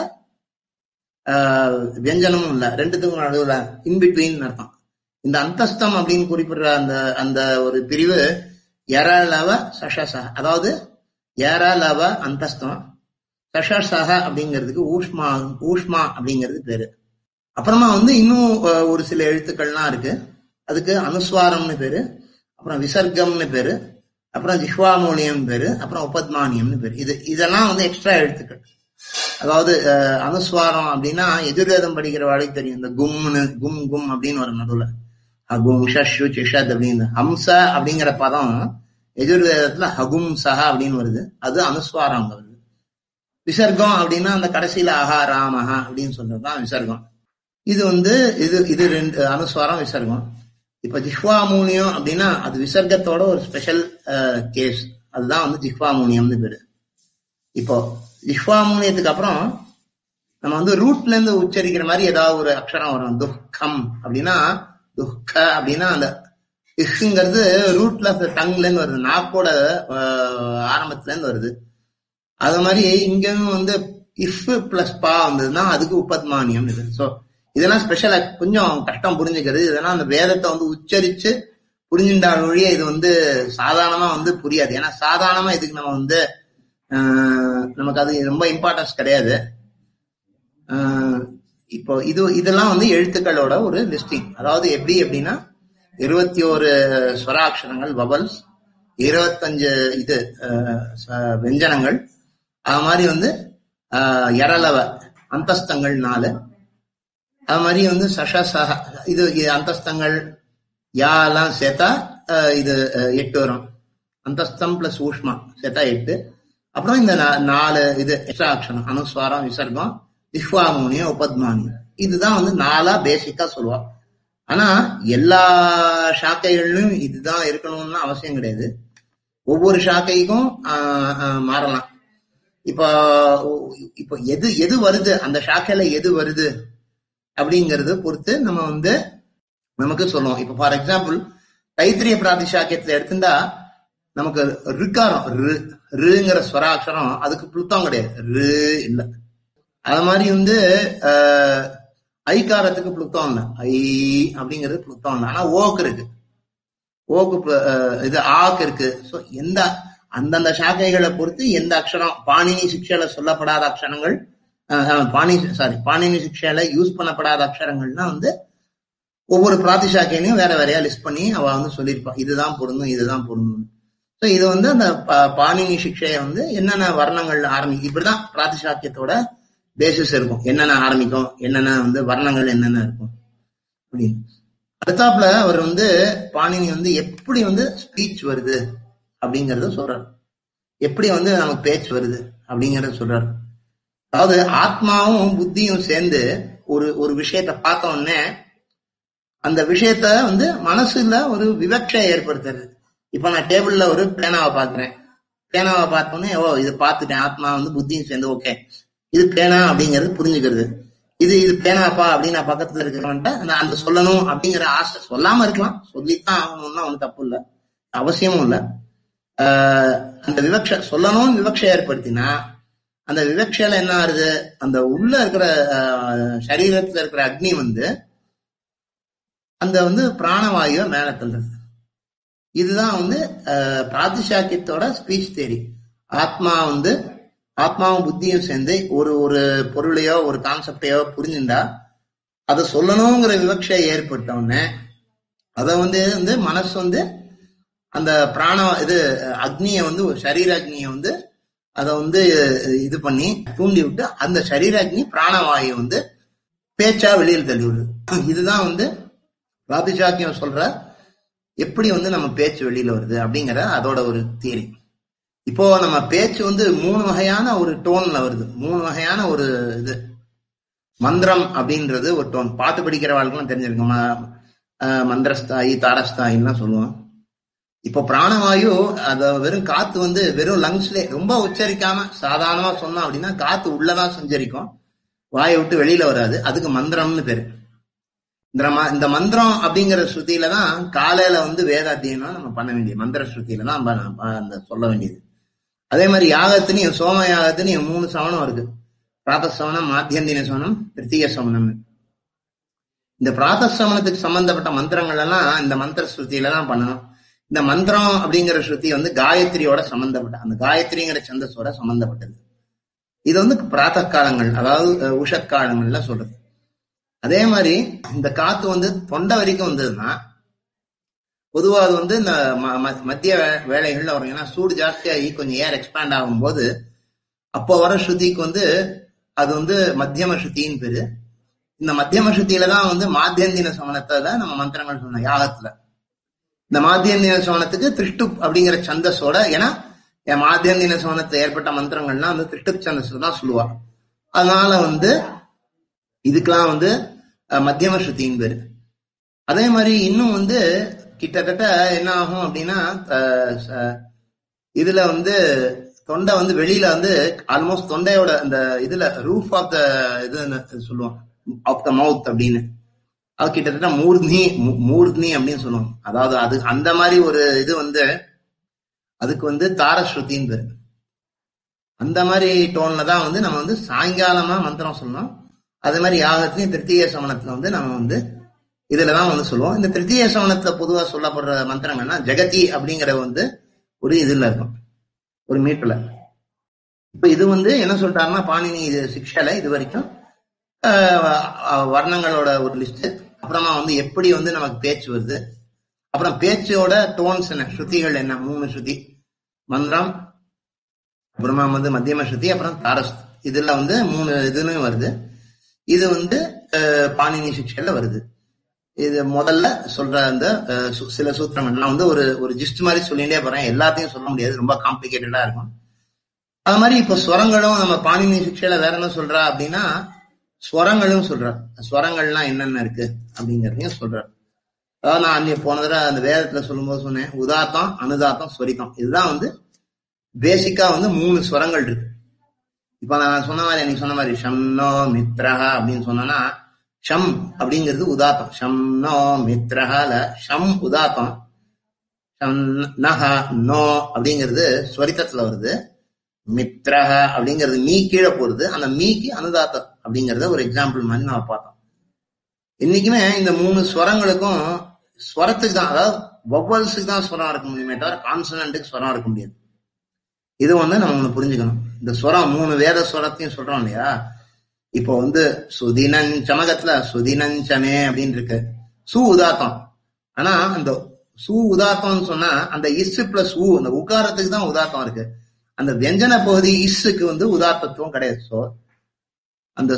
S2: ஆஹ், வியஞ்சனமும் இல்ல ரெண்டுத்துக்கும் நடுவுல இன்பிட்வீன் அர்த்தம் இந்த அந்தஸ்தம் அப்படின்னு குறிப்பிடுற அந்த அந்த ஒரு பிரிவு எரளவ சஷச அதாவது ஏரளவ அந்தஸ்தம் சஷசக அப்படிங்கிறதுக்கு ஊஷ்மா ஊஷ்மா அப்படிங்கிறது பேரு அப்புறமா வந்து இன்னும் அஹ், ஒரு சில எழுத்துக்கள்லாம் இருக்கு அதுக்கு அனுஸ்வாரம்னு பேரு அப்புறம் விசர்க்கம்னு பேரு அப்புறம் ஜிஹ்வாமூலியம் பேரு அப்புறம் உபத்மானியம்னு பேரு இது இதெல்லாம் வந்து எக்ஸ்ட்ரா எழுத்துக்கள் அதாவது அஹ், அனுஸ்வாரம் அப்படின்னா எதிர்வேதம் படிக்கிற வாழ்க்கை தெரியும் இந்த கும்னு கும் கும் அப்படின்னு வரும் நடுவுல ஹகும் ஷஷு சிஷத் அப்படின்னு ஹம்ச அப்படிங்கிற பதம் எதிர்வேதத்துல ஹகும் சஹ அப்படின்னு வருது அது அனுஸ்வாரம் அங்க வருது விசர்க்கம் அப்படின்னா அந்த கடைசியில அஹா ராமஹா அப்படின்னு சொல்றதுதான் விசர்க்கம் இது வந்து இது இது ரெண்டு அனுஸ்வாரம் விசர்க்கம் இப்ப ஜிஹ்வாமூனியம் அப்படின்னா அது விசர்க்கத்தோட ஒரு ஸ்பெஷல் கேஸ் அதுதான் வந்து ஜிஹ்வாமூனியம்னு பேரு இப்போ ஜிஹ்வாமூனியத்துக்கு அப்புறம் நம்ம வந்து ரூட்ல இருந்து உச்சரிக்கிற மாதிரி ஏதாவது ஒரு அக்ஷரம் வரும் துக்கம் அப்படின்னா துக்க அப்படின்னா அந்த இஹ்ங்கிறது ரூட்ல டங்ல இருந்து வருது நாக்கோட அஹ், ஆரம்பத்துல இருந்து வருது அது மாதிரி இங்கேயும் வந்து இஃப் பிளஸ் பா வந்ததுன்னா அதுக்கு உபத்மானியம் இது ஸோ இதெல்லாம் ஸ்பெஷலா கொஞ்சம் கஷ்டம் புரிஞ்சுக்கிறது இதெல்லாம் அந்த வேதத்தை வந்து உச்சரிச்சு புரிஞ்சுட்டால் ஒழிய இது வந்து சாதாரணமா வந்து புரியாது ஏன்னா சாதாரணமா இதுக்கு நம்ம வந்து ஆஹ், நமக்கு அது ரொம்ப இம்பார்ட்டன்ஸ் கிடையாது ஆஹ், இப்போ இது இதெல்லாம் வந்து எழுத்துக்களோட ஒரு லிஸ்டிங் அதாவது எப்படி எப்படின்னா இருபத்தி ஒரு ஸ்வராட்சரங்கள் வபல்ஸ் இருபத்தஞ்சு இது ஆஹ், ச- வெஞ்சனங்கள் அது மாதிரி வந்து ஆஹ், எரளவ அந்தஸ்தங்கள் நாலு அது மாதிரி வந்து சஷசக இது இது அந்தஸ்தங்கள் யாலாம் சேர்த்தா ஆஹ், இது ஆஹ், எட்டு வரும் அந்தஸ்தம் பிளஸ் ஊஷ்மா சேர்த்தா எட்டு அப்புறம் இந்த நா- நாலு இது எக்ஸ்ட்ரா அக்ஷரம் அனுஸ்வாரம் விசர்க்கம் விஸ்வாமூனியம் உபத்மானியம் இதுதான் வந்து நாலா பேசிக்கா சொல்லுவா ஆனா எல்லா சாக்கைகளிலும் இதுதான் இருக்கணும்னு அவசியம் கிடையாது ஒவ்வொரு சாக்கைக்கும் ஆஹ், ஆஹ், மாறலாம் இப்போ இப்போ எது எது வருது அந்த சாக்கையில எது வருது அப்படிங்கறது பொறுத்து நம்ம வந்து நமக்கு சொல்லுவோம் இப்போ ஃபார் எக்ஸாம்பிள் தைத்திரிய பிராதிசாக்கியத்துல எடுத்துட்டா நமக்கு ரிக்காரம் ரு ருங்கிற ஸ்வராட்சரம் அதுக்கு புளுத்தம் கிடையாது ரு இல்ல அது மாதிரி வந்து ஆஹ், ஐகாரத்துக்கு புளுத்தம் இல்ல ஐ அப்படிங்கிறது புளுத்தம் இல்ல ஆனா ஓக்கு இருக்கு ஓக்கு பு- ஆஹ், இது ஆக்கு இருக்கு சோ எந்த அந்தந்த சாக்கைகளை பொறுத்து எந்த அக்ஷரம் பாணினி சிக்ஷையில சொல்லப்படாத அக்ஷரங்கள் ஆஹ், ஆஹ், பாணி சாரி பாணினி சிக்ஷையில யூஸ் பண்ணப்படாத அக்ஷரங்கள்னா வந்து ஒவ்வொரு பிராத்திசாக்கையிலையும் வேற வேறையா லிஸ்ட் பண்ணி அவ வந்து சொல்லியிருப்பா இதுதான் பொருந்தும் இதுதான் பொருந்தும் ஸோ இது வந்து அந்த பா- பாணினி சிக்ஷையை வந்து என்னென்ன வர்ணங்கள் ஆரம்பிக்கும் இப்படிதான் பிராத்திசாக்கியத்தோட பேசிஸ் இருக்கும் என்னென்ன ஆரம்பிக்கும் என்னென்ன வந்து வர்ணங்கள் என்னென்ன இருக்கும் அப்படின்னு அடுத்தாப்புல அவர் வந்து பாணினி வந்து எப்படி வந்து ஸ்பீச் வருது அப்படிங்கறத சொல்றாரு எப்படி வந்து நமக்கு பேச்சு வருது அப்படிங்கறத சொல்றாரு அதாவது ஆத்மாவும் புத்தியும் சேர்ந்து ஒரு ஒரு விஷயத்த பார்த்த உடனே அந்த விஷயத்த வந்து மனசுல ஒரு விவக்ஷை ஏற்படுத்துறது இப்ப நான் டேபிள்ல ஒரு பேனாவை பாக்குறேன் பேனாவை பார்த்தோன்னே ஓ இது பார்த்துட்டேன் ஆத்மா வந்து புத்தியும் சேர்ந்து ஓகே இது பேனா அப்படிங்கிறது புரிஞ்சுக்கிறது இது இது பேனாப்பா அப்படின்னு நான் பக்கத்துல இருக்கிறவன்ட்ட நான் அந்த சொல்லணும் அப்படிங்கிற ஆசை சொல்லாம இருக்கலாம் சொல்லித்தான் ஆகணும்னா ஒன்றும் தப்பு இல்லை அவசியமும் இல்லை ஆஹ் அந்த விவக்ஷ சொல்லணும்னு விவக்ஷை ஏற்படுத்தினா அந்த விவக்ஷையில என்ன ஆகுது அந்த உள்ள இருக்கிற ஆஹ், சரீரத்துல இருக்கிற அக்னி வந்து அந்த வந்து பிராணவாயுவை மேல தள்ளுறது இதுதான் வந்து அஹ், பிராதிசாக்கியத்தோட ஸ்பீச் தேரி ஆத்மா வந்து ஆத்மாவும் புத்தியும் சேர்ந்து ஒரு ஒரு பொருளையோ ஒரு கான்செப்டையோ புரிஞ்சுண்டா அதை சொல்லணுங்கிற விவக்ஷை ஏற்பட்ட உடனே அதை வந்து வந்து மனசு வந்து அந்த பிராண இது அக்னியை வந்து ஒரு சரீர அக்னியை வந்து அதை வந்து இது பண்ணி தூண்டி விட்டு அந்த சரீர அக்னி பிராணவாயு வந்து பேச்சா வெளியில் தள்ளி விடுது இதுதான் வந்து பிராதிசாக்கியம் சொல்ற எப்படி வந்து நம்ம பேச்சு வெளியில வருது அப்படிங்கிற அதோட ஒரு தியரி இப்போ நம்ம பேச்சு வந்து மூணு வகையான ஒரு டோன்ல வருது மூணு வகையான ஒரு இது மந்திரம் அப்படின்றது ஒரு டோன் பாட்டு படிக்கிறவாளுக்கெல்லாம் தெரிஞ்சிருக்கும் ம- அஹ் மந்திரஸ்தாயி தாரஸ்தாயின்லாம் சொல்லுவோம் இப்போ பிராணவாயு அத வெறும் காத்து வந்து வெறும் லங்ஸ்ல ரொம்ப உச்சரிக்காம சாதாரணமா சொன்னோம் அப்படின்னா காத்து உள்ளதான் சஞ்சரிக்கும் வாயை விட்டு வெளியில வராது அதுக்கு மந்திரம்னு பேரு இந்த ம- இந்த மந்திரம் அப்படிங்கிற ஸ்ருதியில தான் காலையில வந்து வேத அத்தியனம் நம்ம பண்ண வேண்டியது மந்திர ஸ்ருதியில தான் ப- ப- அந்த சொல்ல வேண்டியது அதே மாதிரி யாகத்திலையும் சோம யாகத்திலையும் மூணு சவனம் இருக்கு பிராத்த சவனம் மாத்தியந்தின சவனம் திருத்தீய சவனம்னு இந்த பிராத்த சவனத்துக்கு சம்பந்தப்பட்ட மந்திரங்கள் எல்லாம் இந்த மந்திர ஸ்ருதியில தான் பண்ணணும் இந்த மந்திரம் அப்படிங்கிற ஸ்ருதி வந்து காயத்ரியோட சம்பந்தப்பட்ட அந்த காயத்ரிங்கிற சந்தஸோட சம்பந்தப்பட்டது இது வந்து பிராத்த காலங்கள் அதாவது அஹ், உஷத் காலங்கள்ல சொல்றது அதே மாதிரி இந்த காத்து வந்து தொண்டை வரைக்கும் வந்ததுன்னா பொதுவா அது வந்து இந்த ம- ம- மத்திய வே- வேலைகள்ல வரும் ஏன்னா சூடு ஜாஸ்தியாகி கொஞ்சம் ஏர் எக்ஸ்பேண்ட் ஆகும்போது அப்போ வர ஸ்ருதிக்கு வந்து அது வந்து மத்தியம ஸ்ருதின்னு பேரு இந்த மத்தியம ஸ்ருதியில தான் வந்து மாத்தியந்தின சமணத்துல நம்ம மந்திரங்கள் சொன்னோம் யாகத்துல இந்த மாத்தியந்தின சோனத்துக்கு திருஷ்டுப் அப்படிங்கிற சந்தஸோட ஏன்னா என் மாத்தியந்தின சோனத்துல ஏற்பட்ட மந்திரங்கள்லாம் வந்து திருஷ்டுப் சந்தஸ் தான் சொல்லுவா அதனால வந்து இதுக்கெல்லாம் வந்து அஹ், மத்தியம ஸ்ருதின்னு பேரு அதே மாதிரி இன்னும் வந்து கிட்டத்தட்ட என்ன ஆகும் அப்படின்னா அஹ், ச- இதுல வந்து தொண்டை வந்து வெளியில வந்து ஆல்மோஸ்ட் தொண்டையோட அந்த இதுல ரூஃப் ஆஃப் த இதுன்னு சொல்லுவோம் ஆஃப் த மவுத் அப்படின்னு அது கிட்டத்தட்ட மூர்த்னி மூ- மூர்த்னி அப்படின்னு சொல்லுவோம் அதாவது அது அந்த மாதிரி ஒரு இது வந்து அதுக்கு வந்து தாரஸ்ருதின்னு பேரு அந்த மாதிரி டோன்ல தான் வந்து நம்ம வந்து சாயங்காலமா மந்திரம் சொல்லணும் அதே மாதிரி யாகத்திலையும் திருத்தீய சமணத்துல வந்து நம்ம வந்து இதுலதான் வந்து சொல்லுவோம் இந்த திருத்தீய சமணத்துல பொதுவா சொல்லப்படுற மந்திரங்கள்னா ஜெகதி அப்படிங்கிற வந்து ஒரு இதுல இருக்கும் ஒரு மீட்ல இப்ப இது வந்து என்ன சொல்றாருன்னா பாணினி இது சிக்ஷால இது வரைக்கும் ஆஹ், அஹ், வர்ணங்களோட ஒரு லிஸ்ட் அப்புறமா வந்து எப்படி வந்து நமக்கு பேச்சு வருது அப்புறம் பேச்சோட டோன்ஸ் என்ன ஸ்ருதிகள் என்ன மூணு ஸ்ருதி மந்திரம் அப்புறமா வந்து மத்தியம ஸ்ருதி அப்புறம் தாரஸ் இதுல வந்து மூணு இதுன்னு வருது இது வந்து அஹ், பாணினி சிக்ஷையில வருது இது முதல்ல சொல்ற அந்த அஹ், சு- சில சூத்திரங்கள் நான் வந்து ஒரு ஒரு ஜிஸ்ட் மாதிரி சொல்லிட்டே போறேன் எல்லாத்தையும் சொல்ல முடியாது ரொம்ப காம்ப்ளிகேட்டடா இருக்கும் அது மாதிரி இப்ப ஸ்வரங்களும் நம்ம பாணினி சிக்ஷையில வேற என்ன சொல்றா அப்படின்னா ஸ்வரங்களும் சொல்றா ஸ்வரங்கள்லாம் என்னென்ன இருக்கு அப்படிங்கறதையும் சொல்றார் அதாவது நான் அன்னைக்கு போன தடவை அந்த வேதத்துல சொல்லும்போது சொன்னேன் உதாத்தம் அனுதாத்தம் ஸ்வரித்தம் இதுதான் வந்து பேசிக்கா வந்து மூணு ஸ்வரங்கள் இருக்கு இப்ப நான் சொன்ன மாதிரி எனக்கு சொன்ன மாதிரி ஷம்னோ மித்ரஹா அப்படின்னு சொன்னோன்னா ஷம் அப்படிங்கிறது உதாத்தம் ஷம்னோ மித்ரஹால ஷம் உதாத்தம் நஹ நோ அப்படிங்கிறது ஸ்வரித்தத்துல வருது மித்ரஹ அப்படிங்கிறது மீ கீழே போறது அந்த மீக்கு அனுதாத்தம் அப்படிங்கறத ஒரு எக்ஸாம்பிள் மாதிரி நம்ம பார்த்தோம் இன்னைக்குமே இந்த மூணு ஸ்வரங்களுக்கும் ஸ்வரத்துக்கு தான் அதாவது வவ்வல்ஸுக்கு தான் ஸ்வரம் இருக்க முடியுமே தவிர கான்சனண்ட்டுக்கு ஸ்வரம் இருக்க முடியாது இது வந்து நம்ம ஒண்ணு புரிஞ்சுக்கணும் இந்த ஸ்வரம் மூணு வேத ஸ்வரத்தையும் சொல்றோம் இல்லையா இப்போ வந்து சுதினன் சமகத்துல சுதினஞ்சமே அப்படின்னு இருக்கு சு உதாத்தம் ஆனா அந்த சு உதாத்தம்னு சொன்னா அந்த இஸ் பிளஸ் உ அந்த உகாரத்துக்கு தான் உதாத்தம் இருக்கு அந்த வியஞ்சன பகுதி இஸ்ஸுக்கு வந்து உதாத்தத்துவம் கிடையாது சோ அந்த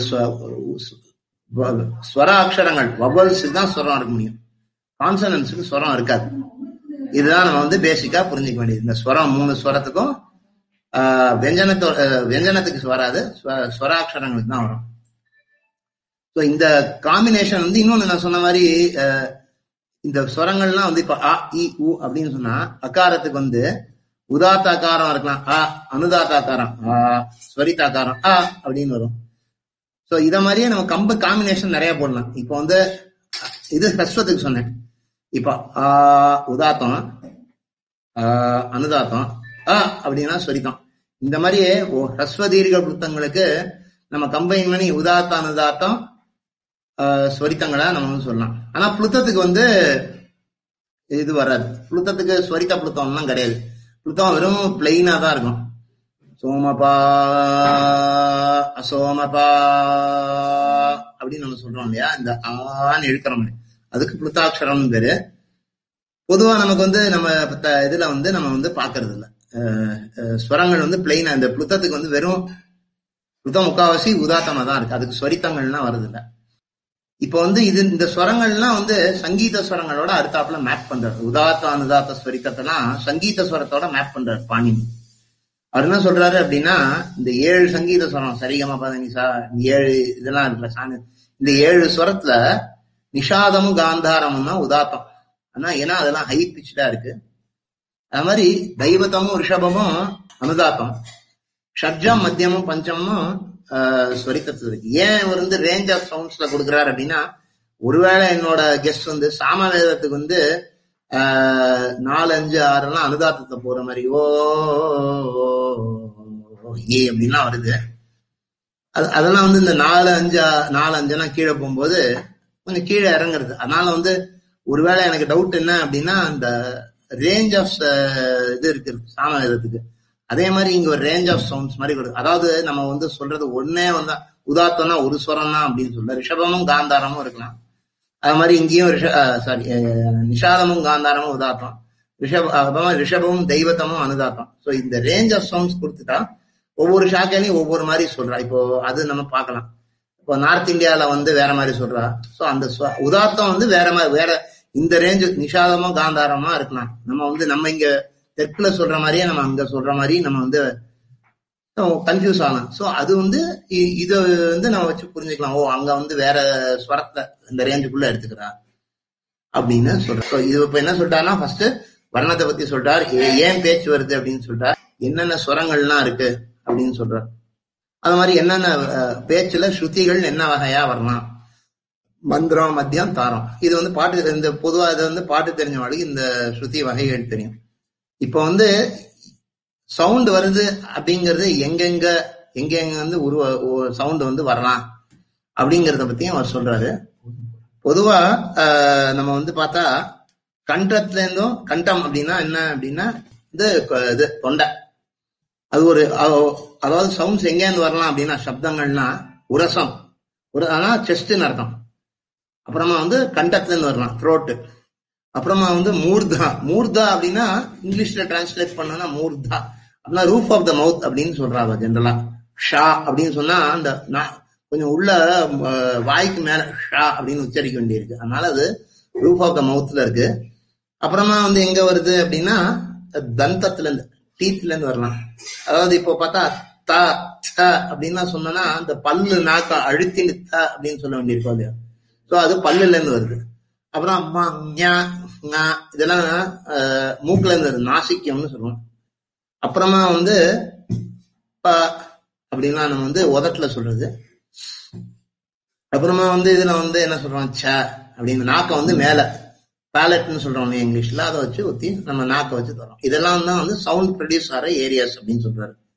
S2: ஸ்வர அக்ஷரங்கள் வவல்ஸுக்கு தான் ஸ்வரம் இருக்க முடியும் கான்சனன்ஸுக்கு ஸ்வரம் இருக்காது இதுதான் நம்ம வந்து பேசிக்கா புரிஞ்சுக்க வேண்டியது இந்த ஸ்வரம் மூணு ஸ்வரத்துக்கும் வெஞ்சனத்தோ வெஞ்சனத்துக்கு வராது ஸ்வராட்சரங்களுக்கு தான் வரும் ஸோ இந்த காம்பினேஷன் வந்து இன்னொன்னு நான் சொன்ன மாதிரி இந்த ஸ்வரங்கள்லாம் வந்து இப்ப அ இ உ அப்படின்னு சொன்னா அகாரத்துக்கு வந்து உதாத்தாக்காரம் இருக்கலாம் அ அனுதாத்தாக்காரம் ஆ ஸ்வரிதாக்காரம் அ அப்படின்னு வரும் ஸோ இத மாதிரியே நம்ம கம்பு காம்பினேஷன் நிறைய போடலாம் இப்போ வந்து இது ஹஸ்வத்துக்கு சொன்னேன் இப்போ ஆ உதாத்தம் அனுதாத்தம் அ அப்படின்னா ஸ்வரித்தம் இந்த மாதிரியே ஹஸ்வ தீர்க்க புத்தங்களுக்கு நம்ம கம்பைன் பண்ணி உதாத்த அனுதாத்தம் ஸ்வரித்தங்களை நம்ம வந்து சொல்லலாம் ஆனா புளுத்தத்துக்கு வந்து இது வராது புளுத்தத்துக்கு ஸ்வரித்த புளுத்தம்லாம் கிடையாது புளுத்தம் வெறும் பிளெயினா தான் இருக்கும் சோமபா அசோமபா அப்படின்னு நம்ம சொல்றோம் இல்லையா இந்த ஆன்னு இழுக்கிறோம் அதுக்கு புளுத்தாட்சரம் பேரு பொதுவா நமக்கு வந்து நம்ம இதுல வந்து நம்ம வந்து பாக்குறது இல்ல ஸ்வரங்கள் வந்து பிளெயினா இந்த புளுத்தத்துக்கு வந்து வெறும் புத்தம் முக்காவாசி உதாத்தமா தான் இருக்கு அதுக்கு ஸ்வரித்தங்கள்லாம் வருது இல்ல இப்ப வந்து இது இந்த ஸ்வரங்கள்லாம் வந்து சங்கீத ஸ்வரங்களோட அடுத்தாப்புல மேப் பண்றாரு உதாத்த அனுதாத்த ஸ்வரித்தத்தெல்லாம் சங்கீத ஸ்வரத்தோட மேப் பண்றாரு பாணினி அவர் என்ன சொல்றாரு அப்படின்னா இந்த ஏழு சங்கீத ஸ்வரம் சரிகமா பதனிசா ஏழு இதெல்லாம் இருக்குல்ல சாணி இந்த ஏழு ஸ்வரத்துல நிஷாதமும் காந்தாரமும் தான் உதாத்தம் ஆனா ஏன்னா அதெல்லாம் ஹை பிச்சா இருக்கு அது மாதிரி தெய்வத்தமும் ரிஷபமும் அனுதாத்தம் ஷட்ஜம் மத்தியமும் பஞ்சமும் ஸ்வரித்தத்துல இருக்கு ஏன் இவர் வந்து ரேஞ்ச் ஆஃப் சவுண்ட்ஸ்ல கொடுக்குறாரு அப்படின்னா ஒருவேளை என்னோட கெஸ்ட் வந்து சாமவேதத்துக்கு வந்து நாலு அஞ்சு ஆறுலாம் அனுதாத்தத்தை போற மாதிரி ஓ ஏ அப்படின்லாம் வருது அது அதெல்லாம் வந்து இந்த நாலு அஞ்சு நாலு அஞ்சுலாம் கீழே போகும்போது கொஞ்சம் கீழே இறங்குறது அதனால வந்து ஒருவேளை எனக்கு டவுட் என்ன அப்படின்னா அந்த ரேஞ்ச் ஆஃப் இது இருக்கு சாமவேதத்துக்கு அதே மாதிரி இங்க ஒரு ரேஞ்ச் ஆஃப் சவுண்ட்ஸ் மாதிரி கொடுக்கும் அதாவது நம்ம வந்து சொல்றது ஒன்னே வந்து உதாத்தம்னா ஒரு ஸ்வரம் தான் அப்படின்னு சொல்ல ரிஷபமும் காந்தாரமும் இருக்கலாம் அது மாதிரி இங்கேயும் ரிஷ சாரி நிஷாதமும் காந்தாரமும் உதாத்தம் ரிஷப அப்புறமா ரிஷபமும் தெய்வத்தமும் அனுதாத்தம் ஸோ இந்த ரேஞ்ச் ஆஃப் சவுண்ட்ஸ் கொடுத்துட்டா ஒவ்வொரு ஷாக்கையும் ஒவ்வொரு மாதிரி சொல்றா இப்போ அது நம்ம பார்க்கலாம் இப்போ நார்த் இந்தியால வந்து வேற மாதிரி சொல்றா ஸோ அந்த உதாத்தம் வந்து வேற மாதிரி வேற இந்த ரேஞ்சு நிஷாதமோ காந்தாரமா இருக்கலாம் நம்ம வந்து நம்ம இங்க தெற்குல சொல்ற மாதிரியே நம்ம அங்க சொல்ற மாதிரி நம்ம வந்து கன்ஃபியூஸ் ஆகலாம் ஸோ அது வந்து இதை வந்து நம்ம வச்சு புரிஞ்சுக்கலாம் ஓ அங்க வந்து வேற ஸ்வரத்தை இந்த ரேஞ்சுக்குள்ள எடுத்துக்கிறா அப்படின்னு சொல்றோம் இது இப்ப என்ன சொல்லிட்டாருன்னா ஃபர்ஸ்ட் வர்ணத்தை பத்தி சொல்றார் ஏன் பேச்சு வருது அப்படின்னு சொல்றார் என்னென்ன ஸ்வரங்கள்லாம் இருக்கு அப்படின்னு சொல்றார் அது மாதிரி என்னென்ன பேச்சுல ஸ்ருதிகள் என்ன வகையா வரலாம் மந்திரம் மத்தியம் தாரம் இது வந்து பாட்டு இந்த பொதுவா இது வந்து பாட்டு தெரிஞ்சவங்களுக்கு இந்த ஸ்ருதி வகைகள் தெரியும் இப்போ வந்து சவுண்ட் வருது அப்படிங்கிறது எங்கெங்க எங்கெங்க வந்து உருவ சவுண்ட் வந்து வரலாம் அப்படிங்கிறத பத்தியும் அவர் சொல்றாரு பொதுவா நம்ம வந்து பார்த்தா கண்டத்துல இருந்தும் கண்டம் அப்படின்னா என்ன அப்படின்னா இது இது தொண்டை அது ஒரு அதாவது சவுண்ட்ஸ் எங்கேருந்து வரலாம் அப்படின்னா சப்தங்கள்னா உரசம் ஒரு ஆனா செஸ்ட்னு அர்த்தம் அப்புறமா வந்து கண்டத்துல இருந்து வரலாம் த்ரோட்டு அப்புறமா வந்து மூர்தா மூர்தா அப்படின்னா இங்கிலீஷ்ல டிரான்ஸ்லேட் பண்ணனா மூர்தா அப்படின்னா ரூஃப் ஆஃப் த மவுத் அப்படின்னு சொல்றாங்க ஜென்ரலா ஷா அப்படின்னு சொன்னா அந்த கொஞ்சம் உள்ள வாய்க்கு மேல ஷா அப்படின்னு உச்சரிக்க வேண்டியிருக்கு அதனால அது ரூஃப் ஆஃப் த மவுத்ல இருக்கு அப்புறமா வந்து எங்க வருது அப்படின்னா தந்தத்துல இருந்து டீத்ல இருந்து வரலாம் அதாவது இப்போ பார்த்தா த த அப்படின்னா சொன்னா அந்த பல்லு நாக்க அழுத்தி த அப்படின்னு சொல்ல வேண்டியிருக்கோம் இல்லையா ஸோ அது பல்லுல இருந்து வருது அப்புறம் அம்மா ஞா ஞா இதெல்லாம் மூக்குல இருந்து வருது நாசிக்கம்னு சொல்லுவோம் அப்புறமா வந்து ப அப்படின்னா நம்ம வந்து உதட்டுல சொல்றது அப்புறமா வந்து இதுல வந்து என்ன சொல்றோம் ச அப்படின்னு நாக்க வந்து மேல பேலட்னு சொல்றோம் இங்கிலீஷ்ல அதை வச்சு ஊத்தி நம்ம நாக்கை வச்சு தரோம் இதெல்லாம் தான் வந்து சவுண்ட் ப்ரொடியூஸ் ஆகிற ஏரியாஸ் அப்படின்னு சொல்றாரு